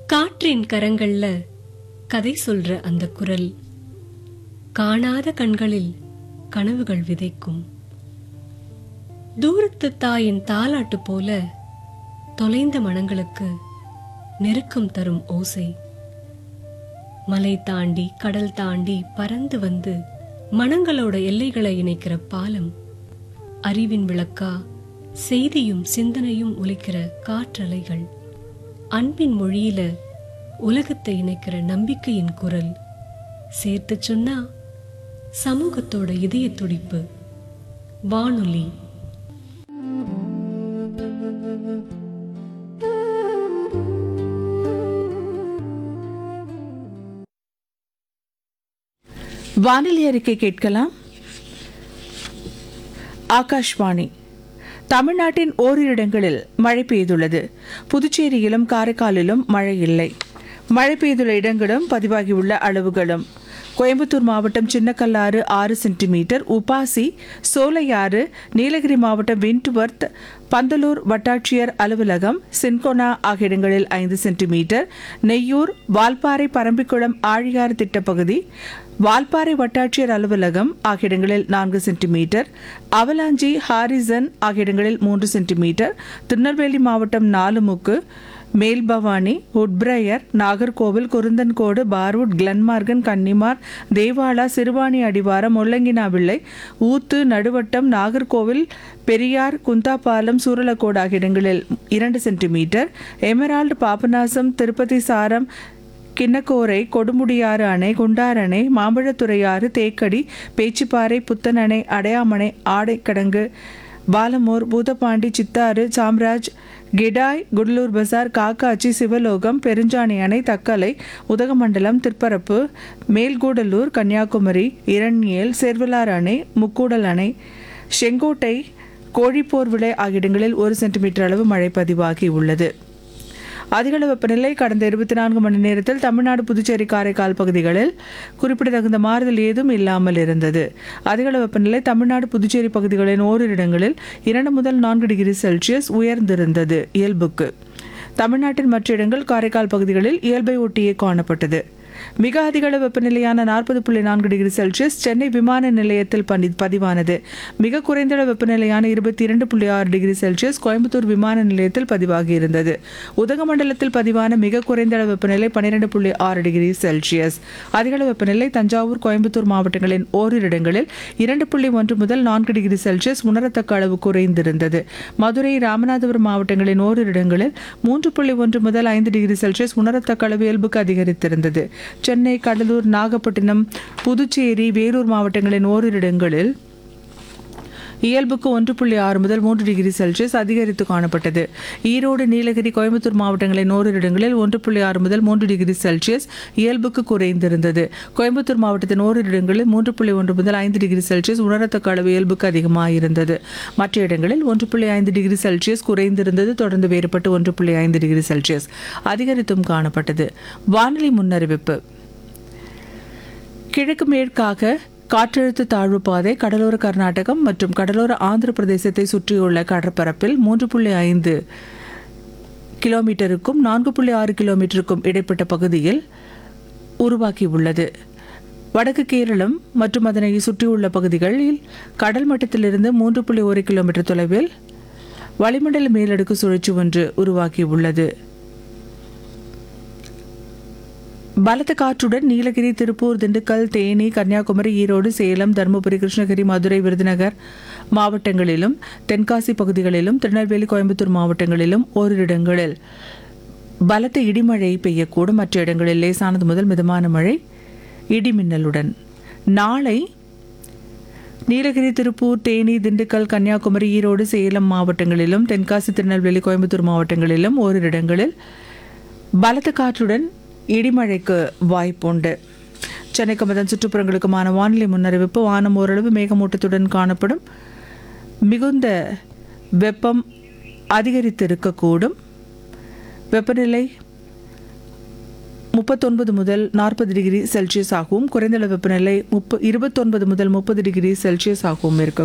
காற்றின் கரங்கள்ல கதை சொல்ற அந்த குரல் காணாத கண்களில் கனவுகள் விதைக்கும் தூரத்து தாயின் தாலாட்டு போல தொலைந்த மனங்களுக்கு நெருக்கம் தரும் ஓசை மலை தாண்டி கடல் தாண்டி பறந்து வந்து மனங்களோட எல்லைகளை இணைக்கிற பாலம் அறிவின் விளக்கா செய்தியும் சிந்தனையும் ஒலிக்கிற காற்றலைகள் அன்பின் மொழியில உலகத்தை இணைக்கிற நம்பிக்கையின் குரல் சேர்த்து சொன்னா சமூகத்தோட இதய துடிப்பு வானொலி வானிலை அறிக்கை கேட்கலாம் ஆகாஷ்வாணி தமிழ்நாட்டின் ஓரிரு இடங்களில் மழை பெய்துள்ளது புதுச்சேரியிலும் காரைக்காலிலும் மழை இல்லை மழை பெய்துள்ள இடங்களும் பதிவாகியுள்ள அளவுகளும் கோயம்புத்தூர் மாவட்டம் சின்னக்கல்லாறு ஆறு சென்டிமீட்டர் உபாசி சோலையாறு நீலகிரி மாவட்டம் விண்ட்வர்த் பந்தலூர் வட்டாட்சியர் அலுவலகம் சின்கோனா ஆகிய இடங்களில் ஐந்து சென்டிமீட்டர் நெய்யூர் வால்பாறை பரம்பிக்குளம் ஆழியாறு திட்டப்பகுதி வால்பாறை வட்டாட்சியர் அலுவலகம் ஆகிய இடங்களில் நான்கு சென்டிமீட்டர் அவலாஞ்சி ஹாரிசன் ஆகிய இடங்களில் மூன்று சென்டிமீட்டர் திருநெல்வேலி மாவட்டம் நாலுமுக்கு மேல்பவானி உட்பிரையர் நாகர்கோவில் குருந்தன்கோடு பார்வுட் கிளன்மார்கன் கன்னிமார் தேவாலா சிறுவாணி அடிவாரம் முள்ளங்கினாவிள்ளை ஊத்து நடுவட்டம் நாகர்கோவில் பெரியார் குந்தாபாலம் சூரலக்கோடு ஆகிய இடங்களில் இரண்டு சென்டிமீட்டர் எமரால்டு பாபநாசம் திருப்பதி சாரம் கிண்ணக்கோரை கொடுமுடியாறு அணை குண்டார் அணை மாம்பழத்துறையாறு தேக்கடி பேச்சிப்பாறை புத்தன் அணை அடையாமணை ஆடைக்கடங்கு பாலமூர் பூதப்பாண்டி சித்தாறு சாம்ராஜ் கெடாய் குடலூர் பசார் காக்காச்சி சிவலோகம் பெருஞ்சாணி அணை தக்கலை உதகமண்டலம் திருப்பரப்பு மேல்கூடலூர் கன்னியாகுமரி இரண்யேல் சேர்வலார் அணை முக்கூடல் அணை செங்கோட்டை கோழிப்போர் விளை ஆகிய இடங்களில் ஒரு சென்டிமீட்டர் அளவு மழை பதிவாகி உள்ளது அதிகளவு வெப்பநிலை கடந்த இருபத்தி நான்கு மணி நேரத்தில் தமிழ்நாடு புதுச்சேரி காரைக்கால் பகுதிகளில் குறிப்பிடத்தகுந்த மாறுதல் ஏதும் இல்லாமல் இருந்தது அதிகளவு வெப்பநிலை தமிழ்நாடு புதுச்சேரி பகுதிகளின் ஓரிரு இடங்களில் இரண்டு முதல் நான்கு டிகிரி செல்சியஸ் உயர்ந்திருந்தது இயல்புக்கு தமிழ்நாட்டின் மற்ற இடங்கள் காரைக்கால் பகுதிகளில் இயல்பை ஒட்டியே காணப்பட்டது மிக அதிகளவு வெப்பநிலையான நாற்பது புள்ளி நான்கு டிகிரி செல்சியஸ் சென்னை விமான நிலையத்தில் பணி பதிவானது மிக குறைந்த அளவு வெப்பநிலையான இருபத்தி இரண்டு புள்ளி ஆறு டிகிரி செல்சியஸ் கோயம்புத்தூர் விமான நிலையத்தில் பதிவாகி இருந்தது உதகமண்டலத்தில் பதிவான மிக குறைந்த அளவு வெப்பநிலை பன்னிரெண்டு புள்ளி ஆறு டிகிரி செல்சியஸ் அதிகளவு வெப்பநிலை தஞ்சாவூர் கோயம்புத்தூர் மாவட்டங்களின் ஓரிரு இடங்களில் இரண்டு புள்ளி ஒன்று முதல் நான்கு டிகிரி செல்சியஸ் உணரத்தக்க அளவு குறைந்திருந்தது மதுரை ராமநாதபுரம் மாவட்டங்களின் ஓரிரு இடங்களில் மூன்று புள்ளி ஒன்று முதல் ஐந்து டிகிரி செல்சியஸ் உணரத்தக்க அளவு இயல்புக்கு அதிகரித்திருந்தது சென்னை கடலூர் நாகப்பட்டினம் புதுச்சேரி வேலூர் மாவட்டங்களின் ஓரிரு இடங்களில் இயல்புக்கு ஒன்று புள்ளி ஆறு முதல் மூன்று டிகிரி செல்சியஸ் அதிகரித்து காணப்பட்டது ஈரோடு நீலகிரி கோயம்புத்தூர் மாவட்டங்களின் ஓரிரு இடங்களில் ஒன்று புள்ளி ஆறு முதல் மூன்று டிகிரி செல்சியஸ் இயல்புக்கு குறைந்திருந்தது கோயம்புத்தூர் மாவட்டத்தின் ஓரிரு இடங்களில் மூன்று புள்ளி ஒன்று முதல் ஐந்து டிகிரி செல்சியஸ் உணரத்தக்க அளவு இயல்புக்கு அதிகமாக இருந்தது மற்ற இடங்களில் ஒன்று புள்ளி ஐந்து டிகிரி செல்சியஸ் குறைந்திருந்தது தொடர்ந்து வேறுபட்டு ஒன்று புள்ளி ஐந்து டிகிரி செல்சியஸ் அதிகரித்தும் காணப்பட்டது வானிலை முன்னறிவிப்பு கிழக்கு மேற்காக காற்றழுத்த தாழ்வு பாதை கடலோர கர்நாடகம் மற்றும் கடலோர ஆந்திர பிரதேசத்தை சுற்றியுள்ள கடற்பரப்பில் மூன்று புள்ளி ஐந்து கிலோமீட்டருக்கும் நான்கு புள்ளி ஆறு கிலோமீட்டருக்கும் இடைப்பட்ட பகுதியில் உருவாக்கியுள்ளது வடக்கு கேரளம் மற்றும் அதனை சுற்றியுள்ள பகுதிகளில் கடல் மட்டத்திலிருந்து மூன்று புள்ளி ஒரு கிலோமீட்டர் தொலைவில் வளிமண்டல மேலடுக்கு சுழற்சி ஒன்று உருவாக்கியுள்ளது பலத்த காற்றுடன் நீலகிரி திருப்பூர் திண்டுக்கல் தேனி கன்னியாகுமரி ஈரோடு சேலம் தருமபுரி கிருஷ்ணகிரி மதுரை விருதுநகர் மாவட்டங்களிலும் தென்காசி பகுதிகளிலும் திருநெல்வேலி கோயம்புத்தூர் மாவட்டங்களிலும் ஓரிரு இடங்களில் பலத்த இடிமழை பெய்யக்கூடும் மற்ற இடங்களில் லேசானது முதல் மிதமான மழை இடிமின்னலுடன் நாளை நீலகிரி திருப்பூர் தேனி திண்டுக்கல் கன்னியாகுமரி ஈரோடு சேலம் மாவட்டங்களிலும் தென்காசி திருநெல்வேலி கோயம்புத்தூர் மாவட்டங்களிலும் ஓரிரு இடங்களில் பலத்த காற்றுடன் இடிமழைக்கு வாய்ப்புண்டு சென்னைக்கும் அதன் சுற்றுப்புறங்களுக்குமான வானிலை முன்னறிவிப்பு வானம் ஓரளவு மேகமூட்டத்துடன் காணப்படும் மிகுந்த வெப்பம் அதிகரித்திருக்கக்கூடும் வெப்பநிலை முப்பத்தொன்பது முதல் நாற்பது டிகிரி செல்சியஸ் ஆகவும் குறைந்த அளவு வெப்பநிலை முப்ப இருபத்தொன்பது முதல் முப்பது டிகிரி செல்சியஸ் ஆகவும் இருக்க